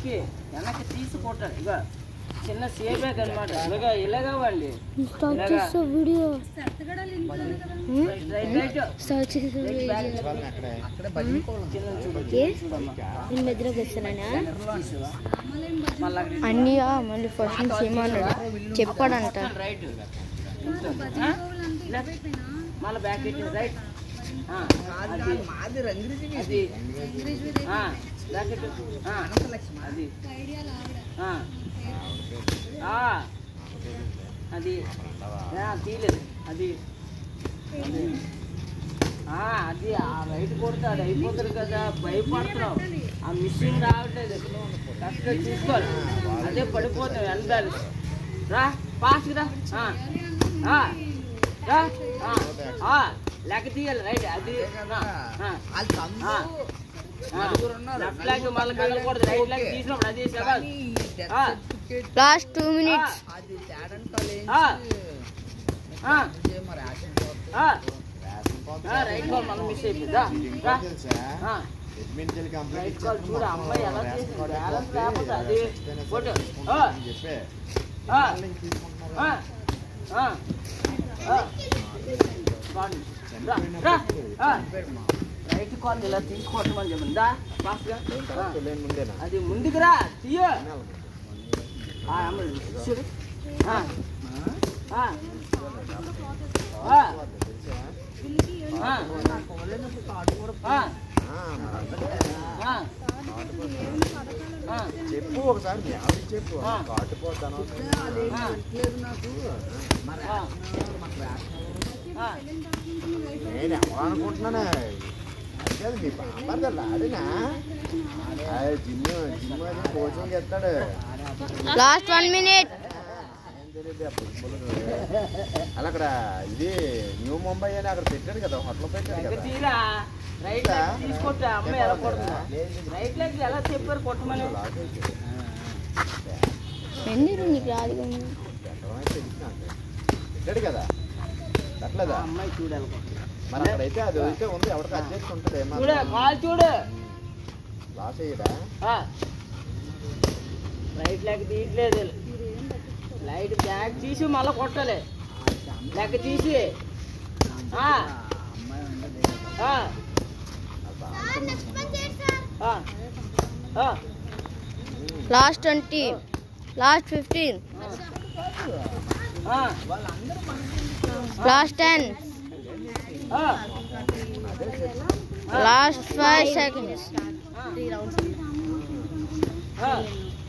వెనక్కి వెనక్కి తీసి కొట్టాలి ఇక చిన్న సేపే అనమాట ఇలాగా ఇలాగవ్వండి స్టార్ట్ ఇలాగా చేస్తా వీడియో రైట్ రైట్ స్టార్ట్ చేసే వీడియో చిన్న చూడు ఏ నేను మధ్యలోకి వస్తున్నానా మళ్ళా అన్నయ్య మళ్ళీ ఫస్ట్ నుంచి ఏమన్నాడు చెప్పాడంట రైట్ మళ్ళీ బ్యాక్ ఇట్ రైట్ ఆ, అది అది ఆ, బ్యాక్ ఇట్ ఆ, అది ఆ. ఆ, అది ఆ, తీయలేదు అది అది. ఆ, అది ఆ రైట్ కొడితే అది అయిపోతుంది కదా భయపడుతున్నావు ఆ మిషన్ రావట్లేదు కరెక్ట్గా చూసుకోవాలి అదే పడిపోతావు వెనకాలి రా పాస్ రా ఆ, ఆ, రా ఆ, ఆ, లెక్క తీయాలి రైట్ అది ఆ, ఆ, ఆ, ఆ. లెఫ్ట్ లెగ్ మళ్ళీ వెళ్ళకూడదు రైట్ లెగ్ తీసినప్పుడు అది శబాష్. ఆ, లాస్ట్ టూ మినిట్స్ ఆ, ఆ, ఆ, ఆ, రైట్ కాల్ మళ్ళీ మిస్ అయిపోయింది రా, రా. ఆ, రైట్ కాల్ చూడు అమ్మాయి ఎలా చేసింది బ్యాలెన్స్ లేకపోతే అది కొట్టు ఆ, ఆ, ఆ, ఆ, ఆ. బాగుంది. రా, రా, ఆ. రైట్ కాల్ ఇలా తీసుకోవటమని చెప్పింది దా ఫాస్ట్గా ఆ. అది ముందుకు రా తీయ ఆ, అమ్మ, చూడు ఆ. ఆ. ఆ. ఆ. ఆ. ఆ. ఆ. చెప్పు ఒకసారి మీ ఆవిడకి చెప్పు ఆ. కాటుపోతాను ఆ. ఆ. ఆ. నేను ఎవరు అనుకుంటున్నానే అంటే అది మీ బాబారు ఆడినా జిమ్ జిమ్ అది కోచింగ్ ఇస్తాడు లాస్ట్ వన్ మినిట్ ఏం తెలియదు ఆ పులుపులు. అలా అక్కడ ఇది న్యూ ముంబై అని అక్కడ పెట్టాడు కదా హోటల్ పెట్టాడు దగ్గర కదా తీరా రైట్ లెగ్ తీసుకొట్టా అమ్మాయి ఎలా కొడుతుందా రైట్ లెగ్ ఎలా చెప్పారు కొట్టమని లాగేసి. ఎందుకు నీకు రాదు కానీ. పెట్టడం అయితే తెలుసు నాకు. పెట్టాడు కదా ఆ పెట్టలేదా అమ్మాయి చూడు ఎలా కొడుతుందా. మరి అక్కడైతే అది అయితే ఉంది ఎవరికి అడ్జస్ట్ ఉంటుంది చూడు ఏమన్నా కాల్ చూడు లాస్ అయ్యడా ఆ. రైట్ లెగ్ తీయట్లేదు లైట్ బ్యాగ్ తీసి మళ్ళీ కొట్టాలి లెగ్ తీసి ఆ. ఆ. ఆ. ఆ. లాస్ట్ ట్వంటీ లాస్ట్ ఫిఫ్టీన్ ఆ. లాస్ట్ టెన్ ఆ. లాస్ట్ ఫైవ్ సెకండ్స్ ఆ.